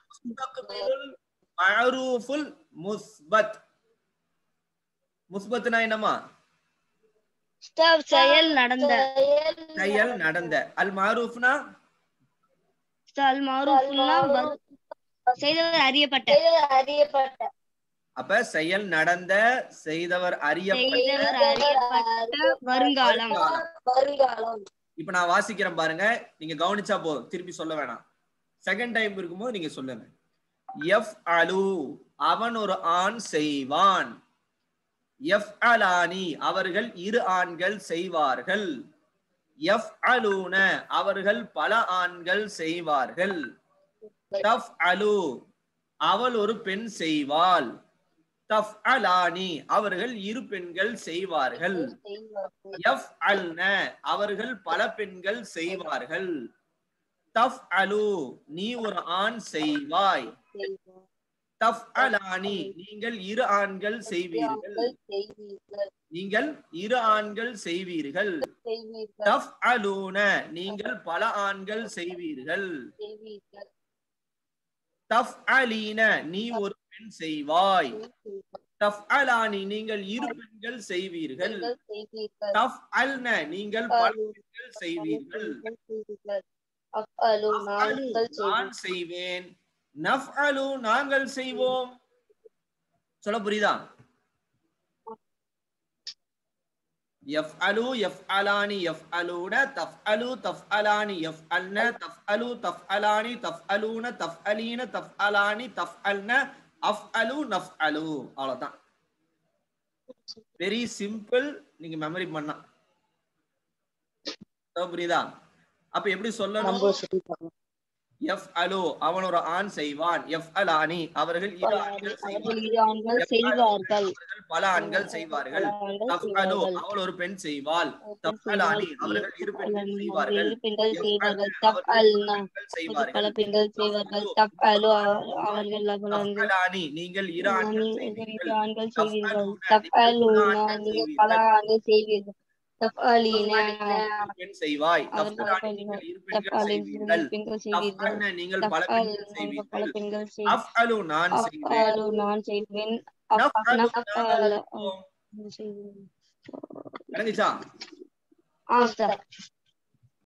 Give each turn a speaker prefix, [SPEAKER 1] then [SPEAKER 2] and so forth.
[SPEAKER 1] முஸ்தக்பிலுல் மஅரூஃபுல் முஸ்பத் முஸ்பத்னா என்னமா
[SPEAKER 2] உஸ்தாத் செயல் நடந்த
[SPEAKER 1] செயல் நடந்த அல் மாரூஃப்னா
[SPEAKER 2] உஸ்தாத் அல் மாரூஃப்னா வரு- செய்தவர் அறியப்பட்ட
[SPEAKER 3] அறியப்பட்ட
[SPEAKER 1] அப்ப செயல் நடந்த செய்தவர் அறியப்பட்ட
[SPEAKER 2] செய்தவர் அறியப்பட்ட வருங்காலம்
[SPEAKER 3] வருங்காலம்
[SPEAKER 1] இப்ப நான் வாசிக்கிறேன் பாருங்க நீங்க கவனிச்சா போதும் திருப்பி சொல்ல வேணாம் செகண்ட் டைம் இருக்கும்போது நீங்க சொல்லுங்க எஃப் அலு அவன் ஒரு ஆண் செய்வான் எஃப் அலானி அவர்கள் இரு ஆண்கள் செய்வார்கள் எஃப் அலூன அவர்கள் பல ஆண்கள் செய்வார்கள் தஃப் அலு அவள் ஒரு பெண் செய்வாள் தஃப் அலானி அவர்கள் இரு பெண்கள் செய்வார்கள் எஃப் அல்ன அவர்கள் பல பெண்கள் செய்வார்கள் தஃப் அலு நீ ஒரு ஆண் செய்வாய் தஃப் அலானி நீங்கள் இரு ஆண்கள் செய்வீர்கள் நீங்கள் இரு ஆண்கள் செய்வீர்கள் தஃப் அலூன நீங்கள் பல ஆண்கள் செய்வீர்கள் தஃப் அலீன நீ ஒரு பெண் செய்வாய் தஃப் அலானி நீங்கள் இரு பெண்கள் செய்வீர்கள் தஃப் அல்ன நீங்கள் பல பெண்கள் செய்வீர்கள்
[SPEAKER 3] அஃஅலு
[SPEAKER 1] அஃஅலு,
[SPEAKER 3] நாங்கள்
[SPEAKER 1] நான் செய்வேன் நஃஅலு நாங்கள் செய்வோம் சொல்ல புரியுதா يفعلوا يفعلان يفعلون تفعلوا تفعلان يفعلن تفعلوا تفعلان تفعلون تفعلين تفعلان تفعلن அஃஅலு நஃஅலு அவ்வளவுதான் வெரி சிம்பிள் நீங்க மெமரி பண்ணா சொல்ல புரியுதா அப்ப எப்படி சொல்லணும்
[SPEAKER 3] நம்ம சொல்லிட்டோம்
[SPEAKER 1] எஃப் அலு அவன் ஒரு ஆண் செய்வான் எஃப் அலானி அவர்கள் இரு ஆண்கள்
[SPEAKER 2] அவர்கள்
[SPEAKER 1] செய்வார்கள்
[SPEAKER 2] இரு ஆண்கள் செய்வார்கள்
[SPEAKER 1] அவர்கள் பல ஆண்கள் செய்வார்கள்
[SPEAKER 2] ஆண்கள்
[SPEAKER 1] தஃப் அலு
[SPEAKER 2] செய்வார்கள்.
[SPEAKER 1] அவள் ஒரு பெண் செய்வாள்
[SPEAKER 2] பெண்
[SPEAKER 1] தஃப் அலானி
[SPEAKER 2] செய்வாள்.
[SPEAKER 1] அவர்கள் இரு பெண்கள்
[SPEAKER 2] அவர்கள்
[SPEAKER 1] செய்வார்கள்
[SPEAKER 2] இரு பெண்கள்
[SPEAKER 1] எஃப்
[SPEAKER 2] செய்வார்கள்
[SPEAKER 1] அல்ன
[SPEAKER 2] தப்
[SPEAKER 1] அவர்கள்
[SPEAKER 2] அல்னா
[SPEAKER 1] பெண்கள்
[SPEAKER 2] பல
[SPEAKER 1] செய்வார்கள்
[SPEAKER 2] பெண்கள் செய்வார்கள் தப் அலு அவர்கள்
[SPEAKER 1] தஃப்
[SPEAKER 2] அவர்கள்
[SPEAKER 1] அலானி நீங்கள் இரு ஆண்கள்
[SPEAKER 2] இரு
[SPEAKER 1] செய்வீர்கள்
[SPEAKER 2] ஆண்கள்
[SPEAKER 1] தஃப்
[SPEAKER 2] செய்வீர்கள்
[SPEAKER 1] அலூன
[SPEAKER 2] தப்
[SPEAKER 1] நீங்கள் இரு
[SPEAKER 2] அலுனா
[SPEAKER 1] ஆண்கள்
[SPEAKER 2] நீங்கள் பல
[SPEAKER 1] செய்வீர்கள்
[SPEAKER 2] ஆண்கள் செய்வீர்கள் தப் அலீன
[SPEAKER 1] ஒரு பெண் செய்வாய் தஃப்
[SPEAKER 2] அவர்கள்
[SPEAKER 1] அலானி நீங்கள் இரு
[SPEAKER 2] தப்
[SPEAKER 1] பெண்கள்
[SPEAKER 2] அலி
[SPEAKER 1] செய்வீர்கள்
[SPEAKER 2] பெண்கள்
[SPEAKER 1] தஃப்
[SPEAKER 2] செய்வீர்கள்
[SPEAKER 1] அல்ன நீங்கள்
[SPEAKER 2] தப்
[SPEAKER 1] பல
[SPEAKER 2] அல்
[SPEAKER 1] பெண்கள்
[SPEAKER 2] பல
[SPEAKER 1] செய்வீர்கள்
[SPEAKER 2] பெண்கள்
[SPEAKER 1] அஃப்
[SPEAKER 2] செய்வீர்கள்
[SPEAKER 1] அலு நான்
[SPEAKER 2] அப்
[SPEAKER 1] செய்வேன்
[SPEAKER 2] அலு நான் செய்வேன் அப்
[SPEAKER 1] நஃப் அலு
[SPEAKER 2] நஃப்
[SPEAKER 1] நாங்கள்
[SPEAKER 2] அல்
[SPEAKER 1] செய்வோம்
[SPEAKER 2] செய்வேன்
[SPEAKER 1] விளங்குச்சா
[SPEAKER 2] ஆ சார்